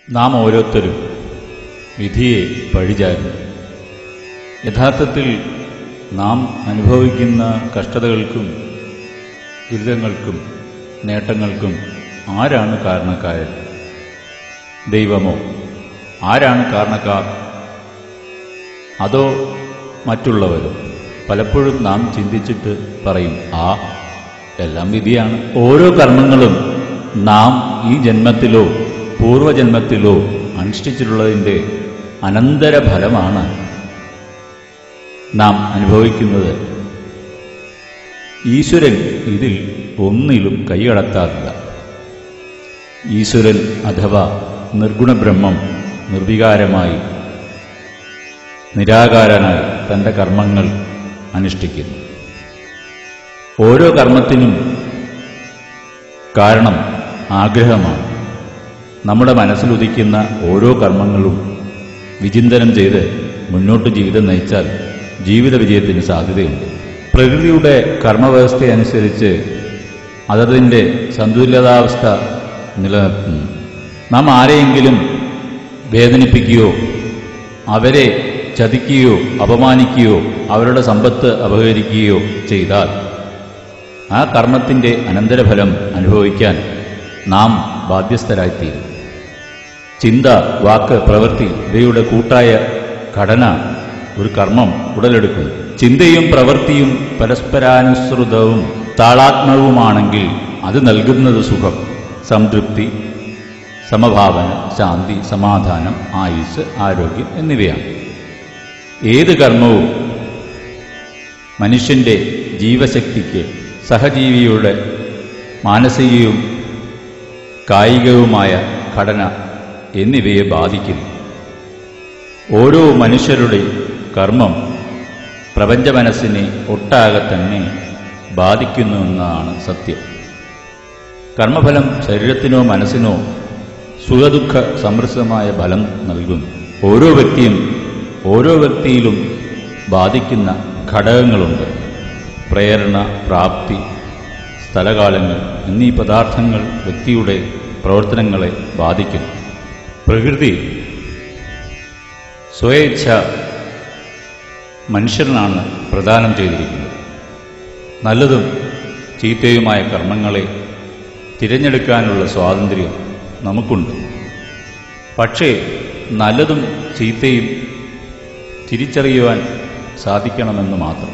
നാം ഓരോരുത്തരും വിധിയെ പഴിചാരുന്നു യഥാർത്ഥത്തിൽ നാം അനുഭവിക്കുന്ന കഷ്ടതകൾക്കും ദുരിതങ്ങൾക്കും നേട്ടങ്ങൾക്കും ആരാണ് കാരണക്കാരൻ ദൈവമോ ആരാണ് കാരണക്കാർ അതോ മറ്റുള്ളവരോ പലപ്പോഴും നാം ചിന്തിച്ചിട്ട് പറയും ആ എല്ലാം വിധിയാണ് ഓരോ കർമ്മങ്ങളും നാം ഈ ജന്മത്തിലോ പൂർവജന്മത്തിലോ അനുഷ്ഠിച്ചിട്ടുള്ളതിൻ്റെ അനന്തരഫലമാണ് നാം അനുഭവിക്കുന്നത് ഈശ്വരൻ ഇതിൽ ഒന്നിലും കൈകടത്താറില്ല ഈശ്വരൻ അഥവാ നിർഗുണബ്രഹ്മം നിർവികാരമായി നിരാകാരനായി തൻ്റെ കർമ്മങ്ങൾ അനുഷ്ഠിക്കുന്നു ഓരോ കർമ്മത്തിനും കാരണം ആഗ്രഹമാണ് നമ്മുടെ മനസ്സിലുദിക്കുന്ന ഓരോ കർമ്മങ്ങളും വിചിന്തനം ചെയ്ത് മുന്നോട്ട് ജീവിതം നയിച്ചാൽ ജീവിത വിജയത്തിന് സാധ്യതയുണ്ട് പ്രകൃതിയുടെ കർമ്മവ്യവസ്ഥയനുസരിച്ച് അതതിൻ്റെ സന്തുലിതാവസ്ഥ നിലനിർത്തുന്നു നാം ആരെയെങ്കിലും വേദനിപ്പിക്കുകയോ അവരെ ചതിക്കുകയോ അപമാനിക്കുകയോ അവരുടെ സമ്പത്ത് അപഹരിക്കുകയോ ചെയ്താൽ ആ കർമ്മത്തിൻ്റെ അനന്തരഫലം അനുഭവിക്കാൻ നാം ബാധ്യസ്ഥരായിത്തീരും ചിന്ത വാക്ക് പ്രവൃത്തി ഇവയുടെ കൂട്ടായ ഘടന ഒരു കർമ്മം ഉടലെടുക്കുന്നു ചിന്തയും പ്രവൃത്തിയും പരസ്പരാനുസൃതവും താളാത്മകവുമാണെങ്കിൽ അത് നൽകുന്നത് സുഖം സംതൃപ്തി സമഭാവന ശാന്തി സമാധാനം ആയുസ് ആരോഗ്യം എന്നിവയാണ് ഏത് കർമ്മവും മനുഷ്യന്റെ ജീവശക്തിക്ക് സഹജീവിയുടെ മാനസികവും കായികവുമായ ഘടന എന്നിവയെ ബാധിക്കുന്നു ഓരോ മനുഷ്യരുടെയും കർമ്മം പ്രപഞ്ച മനസ്സിനെ ഒട്ടാകെ തന്നെ ബാധിക്കുന്നുവെന്നതാണ് സത്യം കർമ്മഫലം ശരീരത്തിനോ മനസ്സിനോ സുഖദുഃഖ സമൃദ്ധമായ ഫലം നൽകുന്നു ഓരോ വ്യക്തിയും ഓരോ വ്യക്തിയിലും ബാധിക്കുന്ന ഘടകങ്ങളുണ്ട് പ്രേരണ പ്രാപ്തി സ്ഥലകാലങ്ങൾ എന്നീ പദാർത്ഥങ്ങൾ വ്യക്തിയുടെ പ്രവർത്തനങ്ങളെ ബാധിക്കുന്നു പ്രകൃതി സ്വയേച്ഛ മനുഷ്യനാണ് പ്രദാനം ചെയ്തിരിക്കുന്നത് നല്ലതും ചീത്തയുമായ കർമ്മങ്ങളെ തിരഞ്ഞെടുക്കാനുള്ള സ്വാതന്ത്ര്യം നമുക്കുണ്ട് പക്ഷേ നല്ലതും ചീത്തയും തിരിച്ചറിയുവാൻ സാധിക്കണമെന്ന് മാത്രം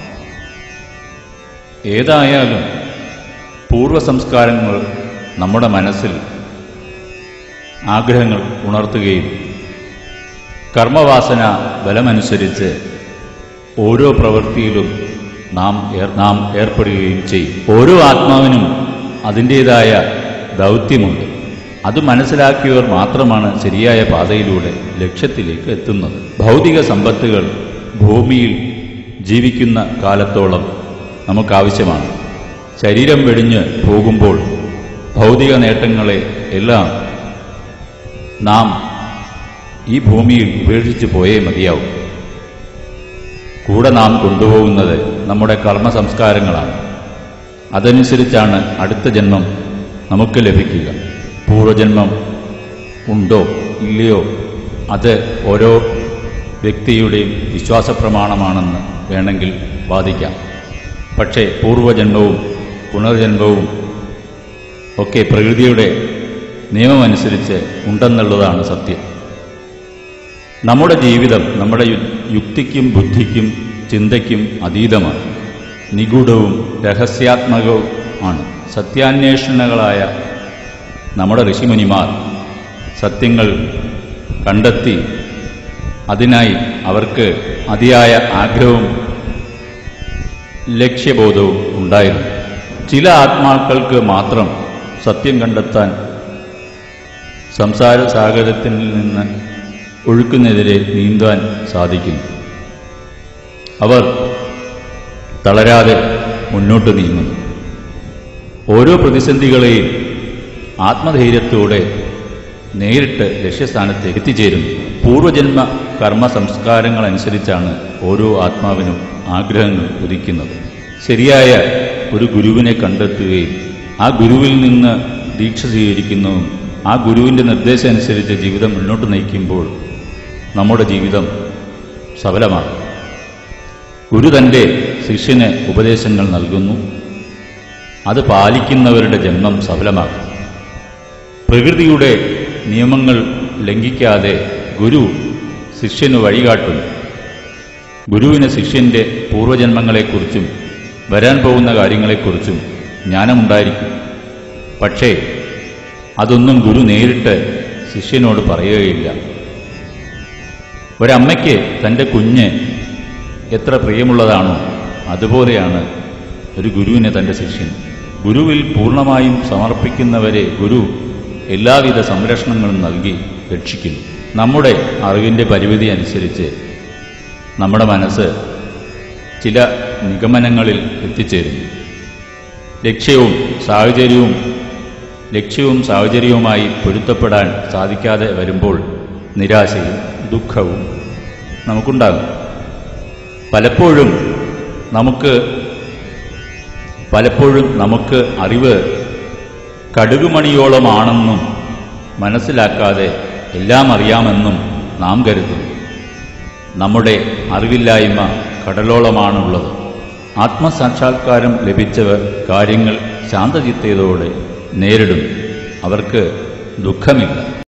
ഏതായാലും പൂർവ സംസ്കാരങ്ങൾ നമ്മുടെ മനസ്സിൽ ആഗ്രഹങ്ങൾ ഉണർത്തുകയും കർമ്മവാസന ബലമനുസരിച്ച് ഓരോ പ്രവൃത്തിയിലും നാം ഏർ- നാം ഏർപ്പെടുകയും ചെയ്യും ഓരോ ആത്മാവിനും അതിൻ്റേതായ ദൗത്യമുണ്ട് അത് മനസ്സിലാക്കിയവർ മാത്രമാണ് ശരിയായ പാതയിലൂടെ ലക്ഷ്യത്തിലേക്ക് എത്തുന്നത് ഭൗതിക സമ്പത്തുകൾ ഭൂമിയിൽ ജീവിക്കുന്ന കാലത്തോളം നമുക്കാവശ്യമാണ് ശരീരം വെടിഞ്ഞ് പോകുമ്പോൾ ഭൗതിക നേട്ടങ്ങളെ എല്ലാം നാം ഈ ഭൂമിയിൽ ഉപേക്ഷിച്ച് പോയേ മതിയാവും കൂടെ നാം കൊണ്ടുപോകുന്നത് നമ്മുടെ കർമ്മ സംസ്കാരങ്ങളാണ് അതനുസരിച്ചാണ് അടുത്ത ജന്മം നമുക്ക് ലഭിക്കുക പൂർവജന്മം ഉണ്ടോ ഇല്ലയോ അത് ഓരോ വ്യക്തിയുടെയും വിശ്വാസ പ്രമാണമാണെന്ന് വേണമെങ്കിൽ വാദിക്കാം പക്ഷേ പൂർവജന്മവും പുനർജന്മവും ഒക്കെ പ്രകൃതിയുടെ നിയമമനുസരിച്ച് ഉണ്ടെന്നുള്ളതാണ് സത്യം നമ്മുടെ ജീവിതം നമ്മുടെ യു- യുക്തിക്കും ബുദ്ധിക്കും ചിന്തയ്ക്കും അതീതമാണ് നിഗൂഢവും രഹസ്യാത്മകവും ആണ് സത്യാന്വേഷണകളായ നമ്മുടെ ഋഷിമുനിമാർ സത്യങ്ങൾ കണ്ടെത്തി അതിനായി അവർക്ക് അതിയായ ആഗ്രഹവും ലക്ഷ്യബോധവും ഉണ്ടായിരുന്നു ചില ആത്മാക്കൾക്ക് മാത്രം സത്യം കണ്ടെത്താൻ സംസാര സാഗരത്തിൽ നിന്ന് ഒഴുക്കിനെതിരെ നീന്താൻ സാധിക്കുന്നു അവർ തളരാതെ മുന്നോട്ട് നീങ്ങുന്നു ഓരോ പ്രതിസന്ധികളെയും ആത്മധൈര്യത്തോടെ നേരിട്ട് ലക്ഷ്യസ്ഥാനത്ത് എത്തിച്ചേരുന്നു പൂർവജന്മ കർമ്മ സംസ്കാരങ്ങൾ അനുസരിച്ചാണ് ഓരോ ആത്മാവിനും ആഗ്രഹങ്ങൾ ഉദിക്കുന്നത് ശരിയായ ഒരു ഗുരുവിനെ കണ്ടെത്തുകയും ആ ഗുരുവിൽ നിന്ന് ദീക്ഷ സ്വീകരിക്കുന്നതും ആ ഗുരുവിൻ്റെ നിർദ്ദേശം അനുസരിച്ച് ജീവിതം മുന്നോട്ട് നയിക്കുമ്പോൾ നമ്മുടെ ജീവിതം സഫലമാണ് ഗുരു തൻ്റെ ശിഷ്യന് ഉപദേശങ്ങൾ നൽകുന്നു അത് പാലിക്കുന്നവരുടെ ജന്മം സഫലമാകും പ്രകൃതിയുടെ നിയമങ്ങൾ ലംഘിക്കാതെ ഗുരു ശിഷ്യന് വഴികാട്ടുന്നു ഗുരുവിന് ശിഷ്യന്റെ പൂർവജന്മങ്ങളെക്കുറിച്ചും വരാൻ പോകുന്ന കാര്യങ്ങളെക്കുറിച്ചും ജ്ഞാനമുണ്ടായിരിക്കും പക്ഷേ അതൊന്നും ഗുരു നേരിട്ട് ശിഷ്യനോട് പറയുകയില്ല ഒരമ്മയ്ക്ക് തൻ്റെ കുഞ്ഞ് എത്ര പ്രിയമുള്ളതാണോ അതുപോലെയാണ് ഒരു ഗുരുവിനെ തൻ്റെ ശിഷ്യൻ ഗുരുവിൽ പൂർണ്ണമായും സമർപ്പിക്കുന്നവരെ ഗുരു എല്ലാവിധ സംരക്ഷണങ്ങളും നൽകി രക്ഷിക്കുന്നു നമ്മുടെ അറിവിൻ്റെ പരിമിതി അനുസരിച്ച് നമ്മുടെ മനസ്സ് ചില നിഗമനങ്ങളിൽ എത്തിച്ചേരുന്നു ലക്ഷ്യവും സാഹചര്യവും ലക്ഷ്യവും സാഹചര്യവുമായി പൊരുത്തപ്പെടാൻ സാധിക്കാതെ വരുമ്പോൾ നിരാശയും ദുഃഖവും നമുക്കുണ്ടാകും പലപ്പോഴും നമുക്ക് പലപ്പോഴും നമുക്ക് അറിവ് കടുകുമണിയോളമാണെന്നും മനസ്സിലാക്കാതെ എല്ലാം അറിയാമെന്നും നാം കരുതുന്നു നമ്മുടെ അറിവില്ലായ്മ കടലോളമാണുള്ളത് ആത്മസാക്ഷാത്കാരം ലഭിച്ചവർ കാര്യങ്ങൾ ശാന്തചിത്തതയോടെ നേരിടും അവർക്ക് ദുഃഖമില്ല